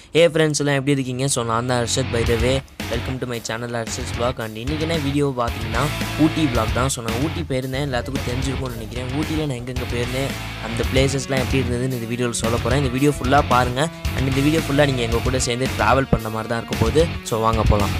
ஏ friends எல்லாம் எப்படி இருக்கீங்க ஸோ நான் தான் Harshad by the way welcome to my channel Harshad vlog and இன்றைக்கி என்ன வீடியோ பார்த்தீங்கன்னா ஊட்டி vlog தான் ஸோ நான் ஊட்டி போயிருந்தேன் எல்லாத்துக்கும் தெரிஞ்சிருக்கும்னு நினைக்கிறேன் ஊட்டியில் நான் எங்கெங்கே போயிருந்தேன் அந்த பிளேசஸ்லாம் எப்படி இருந்ததுன்னு இந்த வீடியோவில் சொல்ல போகிறேன் இந்த வீடியோ ஃபுல்லாக பாருங்கள் அண்ட் இந்த வீடியோ ஃபுல்லாக நீங்கள் எங்கள் கூட சேர்ந்து ட்ராவல் பண்ண மாதிரி தான் இருக்க போகுது ஸோ வாங்க போகலாம்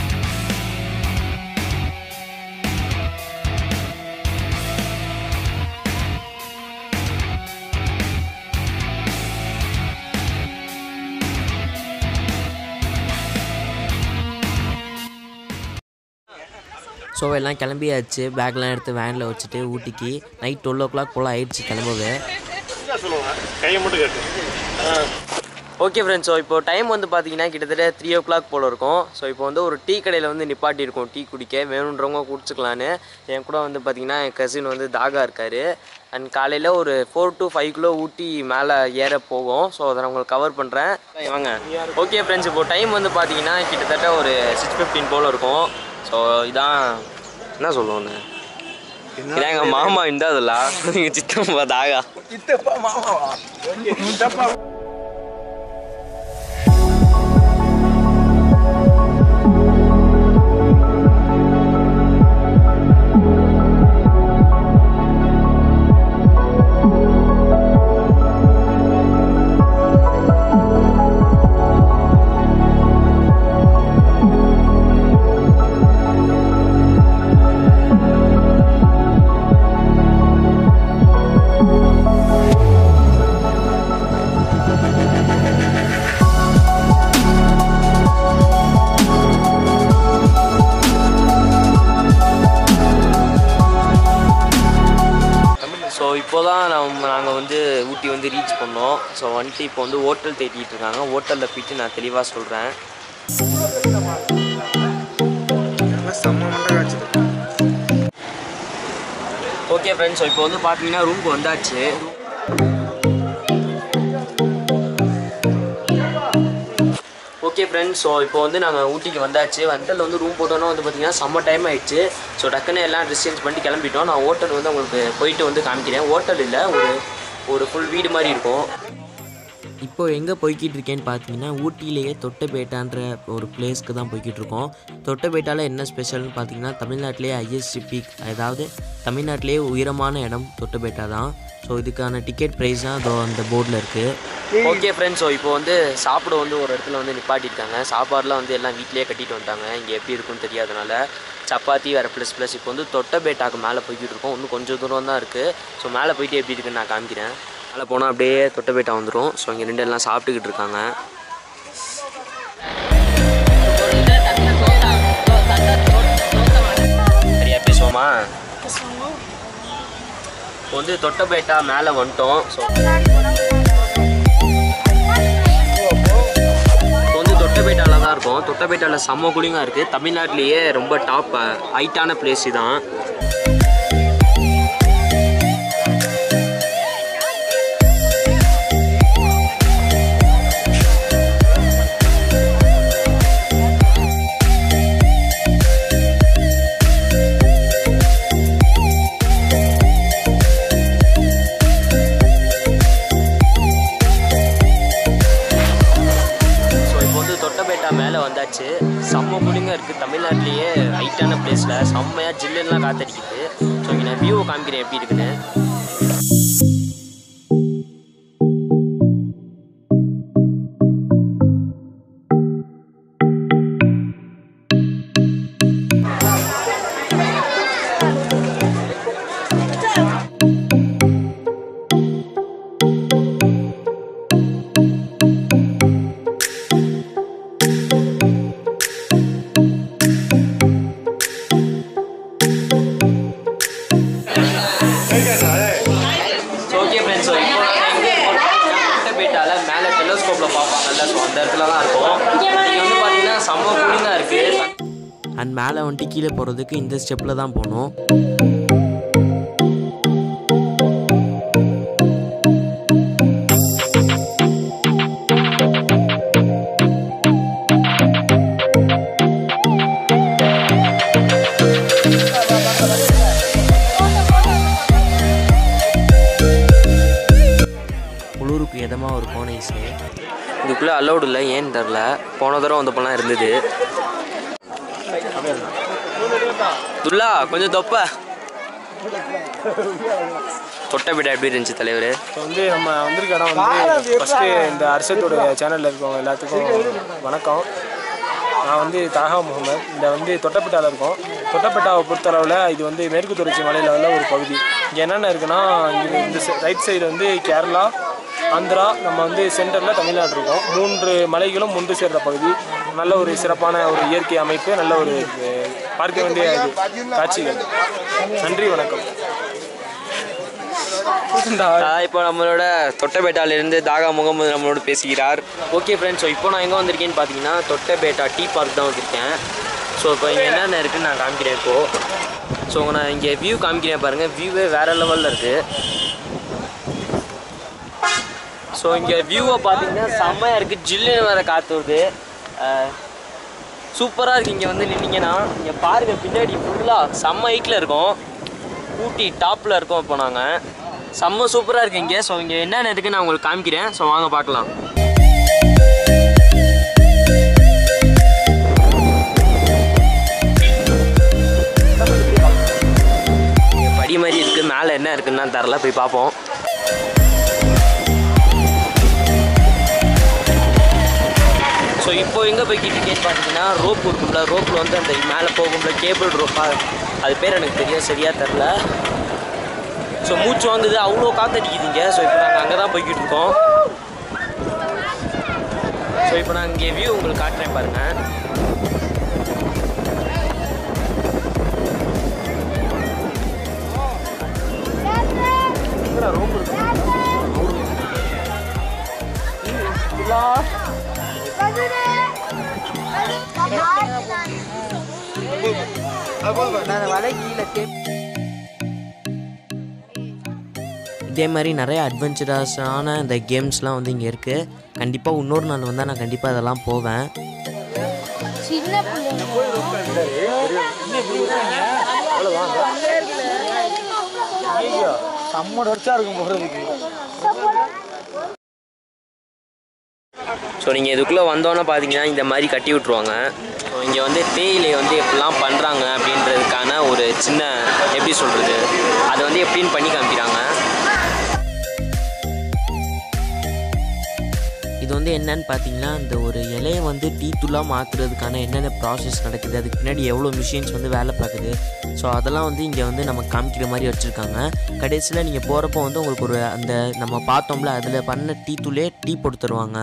ஸோ எல்லாம் கிளம்பியாச்சு பேக்லாம் எடுத்து வேனில் வச்சுட்டு ஊட்டிக்கு நைட் டுவெல் ஓ கிளாக் போல் ஆயிடுச்சு கிளம்பவே என்ன சொல்லுவாங்க கையை மட்டும் கட்டு ஓகே ஃப்ரெண்ட்ஸ் ஸோ இப்போ டைம் வந்து பார்த்தீங்கன்னா கிட்டத்தட்ட த்ரீ ஓ கிளாக் போல் இருக்கும் ஸோ இப்போ வந்து ஒரு டீ கடையில் வந்து நிப்பாட்டி இருக்கோம் டீ குடிக்க வேணுன்றவங்க குடிச்சுக்கலான்னு என் கூட வந்து பார்த்தீங்கன்னா என் கசின் வந்து தாகா இருக்கார் அண்ட் காலையில் ஒரு four to five kilo Ooty மேலே ஏற போகும் ஸோ அதை நான் உங்களுக்கு கவர் பண்ணுறேன் வாங்க ஓகே ஃப்ரெண்ட்ஸ் இப்போ டைம் வந்து பார்த்தீங்கன்னா கிட்டத்தட்ட ஒரு சிக்ஸ் ஃபிஃப்டின் போல் இருக்கும் ஸோ இதான் என்ன சொல்லுவோன்னு இதான் எங்கள் மாமா இருந்தாதுல்ல எங்கள் சித்தப்பா தாகா ஸோ இப்போ தான் நம்ம நாங்கள் வந்து ஊட்டி வந்து ரீச் பண்ணோம் ஸோ வந்துட்டு இப்போ வந்து ஹோட்டல் தேடிட்டு இருக்காங்க ஹோட்டலில் போயிட்டு நான் தெளிவாக சொல்கிறேன் ஓகே ஃப்ரெண்ட்ஸ் ஸோ இப்போ வந்து பார்த்தீங்கன்னா ரூமுக்கு வந்தாச்சு ஓகே ஃப்ரெண்ட்ஸ் ஸோ இப்போ வந்து நாங்கள் ஊட்டிக்கு வந்தாச்சு வண்டல் வந்து ரூம் போட்டோன்னா வந்து பார்த்தீங்கன்னா செம்ம டைம் ஆயிடுச்சு ஸோ டக்குன்னு எல்லாம் ட்ரெஸ் சேஞ்ச் பண்ணிட்டு கிளம்பிட்டோம் நான் ஹோட்டல் வந்து உங்களுக்கு போயிட்டு வந்து காமிக்கிறேன் ஹோட்டல் இல்லை ஒரு ஒரு ஃபுல் வீடு மாதிரி இருக்கும் இப்போ எங்கே போய்கிட்டு இருக்கேன்னு பார்த்தீங்கன்னா ஊட்டியிலேயே தொட்டபேட்டான்ற ஒரு பிளேஸ்க்கு தான் போய்கிட்டு இருக்கோம் தொட்டபேட்டாவில் என்ன ஸ்பெஷல்னு பார்த்தீங்கன்னா தமிழ்நாட்டிலேயே ஹையஸ்ட் பீக் அதாவது தமிழ்நாட்டிலேயே உயரமான இடம் தொட்டபேட்டா தான் ஸோ இதுக்கான டிக்கெட் ப்ரைஸ் தான் அதோ அந்த போர்டில் இருக்குது ஓகே ஃப்ரெண்ட்ஸ் ஸோ இப்போ வந்து சாப்பிட வந்து ஒரு இடத்துல வந்து நிப்பாட்டியிருக்காங்க சாப்பாடுலாம் வந்து எல்லாம் வீட்டிலேயே கட்டிட்டு வந்துட்டாங்க இங்கே எப்படி இருக்குன்னு தெரியாதனால சப்பாத்தி வேறு ப்ளஸ் ப்ளஸ் இப்போ வந்து தொட்டபேட்டாக்கு மேலே போய்கிட்டு இருக்கோம் இன்னும் கொஞ்சம் தூரம் தான் இருக்குது ஸோ மேலே போயிட்டு எப்படி இருக்குன்னு நான் காமிக்கிறேன் மேலே போனால் அப்படியே தொட்டபேட்டா வந்துடும் ஸோ இங்கே ரெண்டு எல்லாம் சாப்பிட்டுக்கிட்டு இருக்காங்க சரியா பேசுவோமா இப்போ வந்து தொட்டபேட்டா மேலே வந்துட்டோம் ஸோ இப்போ வந்து தொட்டபேட்டாவில் தான் இருக்கும் தொட்டபேட்டாவில் செம்ம கூலிங்காக இருக்குது தமிழ்நாட்டிலேயே ரொம்ப டாப் ஹைட்டான பிளேஸ் தான் ஸோ இப்போ வந்து தொட்டபேட்டா மேலே வந்தாச்சு செம்ம கூலிங்காக இருக்குது தமிழ்நாட்டிலேயே ஹைட்டான பிளேஸில் செம்மையாக ஜில்லுலாம் காத்தடிக்குது ஸோ இங்கே நான் வியூவை காமிக்கிறேன் எப்படி இருக்குன்னு ஸோ ஓகே ஃப்ரெண்ட்ஸ் ஸோ இப்போ நாங்கள் எங்கே தொட்டபேட்டால மேலே டெலஸ்கோப்பில் பார்ப்பாங்கல்ல ஸோ அந்த இடத்துல தான் இருக்கும் இங்கே வந்து பார்த்தீங்கன்னா செம்ம கூலிங்காக இருக்குது அண்ட் மேலே வந்துட்டு கீழே போகிறதுக்கு இந்த ஸ்டெப்பில் தான் போகணும் குளிருக்கு இதமாக ஒரு கோனைஸு இதுக்குள்ளே அலௌடு இல்லை ஏன்னு தெரில போன தடவை வந்தப்போலாம் இருந்தது துல்லா கொஞ்சம் தொப்ப தொட்டபேட்டா எப்படி இருந்துச்சு தலைவர் இப்போ வந்து நம்ம வந்திருக்க இடம் வந்து ஃபஸ்ட்டு இந்த அரிசத்தோட சேனலில் இருக்கவங்க எல்லாத்துக்கும் வணக்கம் நான் வந்து தாகா முகமது இந்த வந்து தொட்டப்பேட்டாவில் இருக்கோம் தொட்டப்பேட்டாவை பொறுத்தளவில் இது வந்து மேற்கு தொடர்ச்சி மலையில் உள்ள ஒரு பகுதி இங்கே என்னென்ன இருக்குன்னா இது இந்த ரைட் சைடு வந்து கேரளா ஆந்திரா நம்ம வந்து சென்டரில் தமிழ்நாடு இருக்கோம் மூன்று மலைகளும் ஒன்று சேர்ந்த பகுதி நல்ல ஒரு சிறப்பான ஒரு இயற்கை அமைப்பு நல்ல ஒரு அஹ், பார்க்க வேண்டிய இது காட்சிகள் நன்றி வணக்கம் இப்போ நம்மளோட தொட்டபேட்டாலிருந்து தாகா முகமது நம்மளோட பேசுகிறார் ஓகே ஃப்ரெண்ட்ஸ் ஸோ இப்போ நான் எங்கே வந்திருக்கேன்னு பார்த்தீங்கன்னா தொட்டபேட்டா டீ பார்க் தான் வந்திருக்கேன் ஸோ இப்போ இங்கே என்னென்ன இருக்குன்னு நான் காமிக்கிறேன் இப்போது ஸோ நான் இங்கே வியூ காமிக்கிறேன் பாருங்கள் வியூவே வேறு லெவலில் இருக்குது ஸோ இங்கே வியூவை பார்த்தீங்கன்னா செம்மையாக இருக்குது ஜில்லுன்னு வேறு காற்று வருது சூப்பராக இருக்குது இங்கே வந்து நின்னீங்கன்னா இங்கே பாருங்கள் பின்னாடி ஃபுல்லாக செம்ம ஹைட்டில் இருக்கும் ஊட்டி டாப்பில் இருக்கோம் இப்போ நாங்கள் செம்ம சூப்பராக இருக்குது இங்கே ஸோ இங்கே என்னென்ன இருக்குன்னு நான் உங்களுக்கு காமிக்கிறேன் ஸோ வாங்க பார்க்கலாம் இங்க படி மாதிரி இருக்குது மேலே என்ன இருக்குன்னு தான் தரல போய் பார்ப்போம் ஸோ இப்போ எங்கே போய்கிட்டு இருக்கேன்னு பார்த்தீங்கன்னா ரோப் இருக்கும்ல ரோப்பில் வந்து அந்த மேலே போகும்ல கேபிள் ரோப்பா அது பேர் எனக்கு தெரியும் சரியாக தெரில ஸோ மூச்சு வாங்குது அவ்வளோ காத்தடிக்குதுங்க ஸோ இப்போ நாங்கள் அங்கே தான் போய்கிட்டு இருக்கோம் ஸோ இப்போ நான் இங்கே வியூ உங்களுக்கு காட்டுறேன் பாருங்கள் இதே மாதிரி நிறைய அட்வென்ச்சரஸான இந்த கேம்ஸ்லாம் வந்து இங்கே இருக்குது கண்டிப்பாக இன்னொரு நாள் வந்தால் நான் கண்டிப்பாக இதெல்லாம் போவேன் சின்ன பிள்ளைங்க செம்ம டர்ச்சா இருக்கும் போகிறதுக்கு ஸோ நீங்கள் இதுக்குள்ளே வந்தோன்னே பார்த்தீங்கன்னா இந்த மாதிரி கட்டி விட்ருவாங்க ஸோ இங்கே வந்து தேயிலை வந்து எப்படிலாம் பண்ணுறாங்க அப்படின்றதுக்கான ஒரு சின்ன எப்படி சொல்கிறது அதை வந்து எப்படின்னு பண்ணி காமிக்கிறாங்க இது வந்து என்னன்னு பார்த்தீங்கன்னா இந்த ஒரு இலையை வந்து டீ தூளாக மாற்றுறதுக்கான என்னென்ன ப்ராசஸ் நடக்குது அதுக்கு பின்னாடி எவ்வளோ மிஷின்ஸ் வந்து வேலை பார்க்குது ஸோ அதெல்லாம் வந்து இங்கே வந்து நம்ம காமிக்கிற மாதிரி வச்சுருக்காங்க கடைசியில் நீங்கள் போகிறப்போ வந்து உங்களுக்கு ஒரு அந்த நம்ம பார்த்தோம்ல அதில் பண்ண டீ தூளே டீ போட்டு தருவாங்க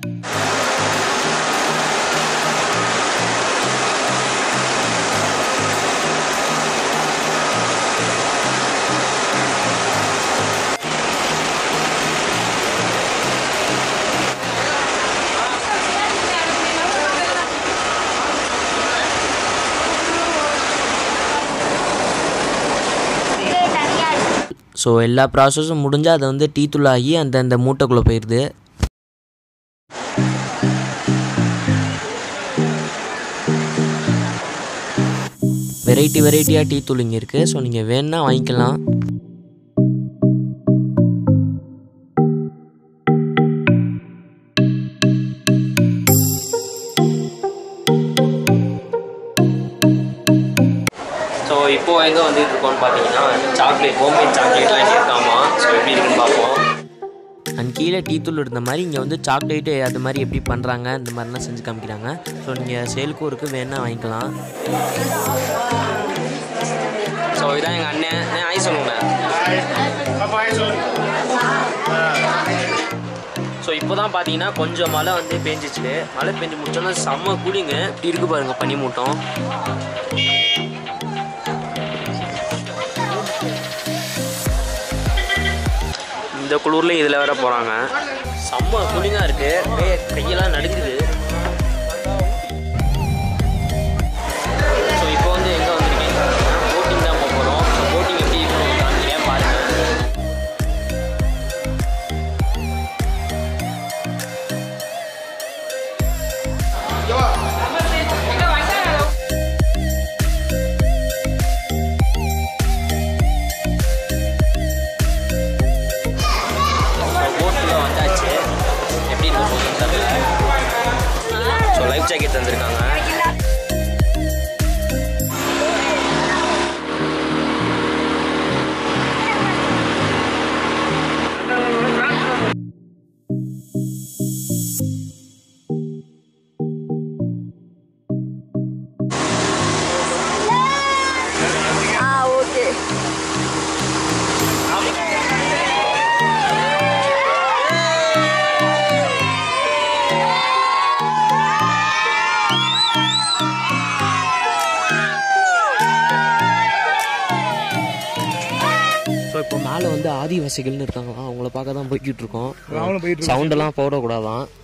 தனியா ஸோ எல்லா ப்ராசஸும் முடிஞ்சு அதை வந்து டீ தூளாகி அந்த அந்த மூட்டைக்குள்ளே போயிடுது வெரைட்டி வெரைட்டியாக டீ தூள் இங்கே இருக்குது ஸோ நீங்கள் வேணுன்னா வாங்கிக்கலாம் ஸோ இப்போ எங்கே வந்துட்டு இருக்கோம்னு பார்த்தீங்கன்னா சாக்லேட் ஹோம்மேட் சாக்லேட்லாம் இங்கே இருக்காமா ஸோ எப்படி இருக்குன்னு பார்ப்போம் அண்ட் கீழே டீ தூள் இருந்த மாதிரி இங்கே வந்து சாக்லேட்டு அது மாதிரி எப்படி பண்ணுறாங்க இந்த மாதிரிலாம் செஞ்சு காமிக்கிறாங்க ஸோ நீங்கள் சேலுக்கும் இருக்குது வேணா வாங்கிக்கலாம் ஸோ இதான் எங்கள் அண்ணன் அண்ணன் ஆய் சொல்லுங்கண்ணே அப்பா ஹாய் சொல்லு ஸோ இப்போ தான் பார்த்தீங்கன்னா கொஞ்சம் மழை வந்து பேஞ்சிச்சு மழை பெஞ்சு முடிச்சோன்னா செம்ம கூலிங்க இப்படி இருக்கு பாருங்க பனி மூட்டம் இந்த குளிர்ல இதில் வேற போகிறாங்க செம்ம கூலிங்காக இருக்கு அப்படியே கையெல்லாம் நடுங்குது ஸோ இப்போ வந்து எங்கே வந்திருக்கீங்க போட்டிங் தான் போக போகிறோம் ஸோ போட்டிங் எப்படி இருக்குன்னு காமிக்கிறேன் பாருங்கள் போட்டில் வந்தாச்சு எப்படி இருக்க போகுதுன்னு தெரியல லைஃப் ஜாக்கெட் தந்திருக்காங்க ஆ ஓகே ஸோ இப்போ மேலே வந்து ஆதிவாசிகள்னு இருக்காங்களாம் அவங்கள பார்க்க தான் போய்கிட்டு இருக்கோம் சவுண்டெல்லாம் போடக்கூடாதான்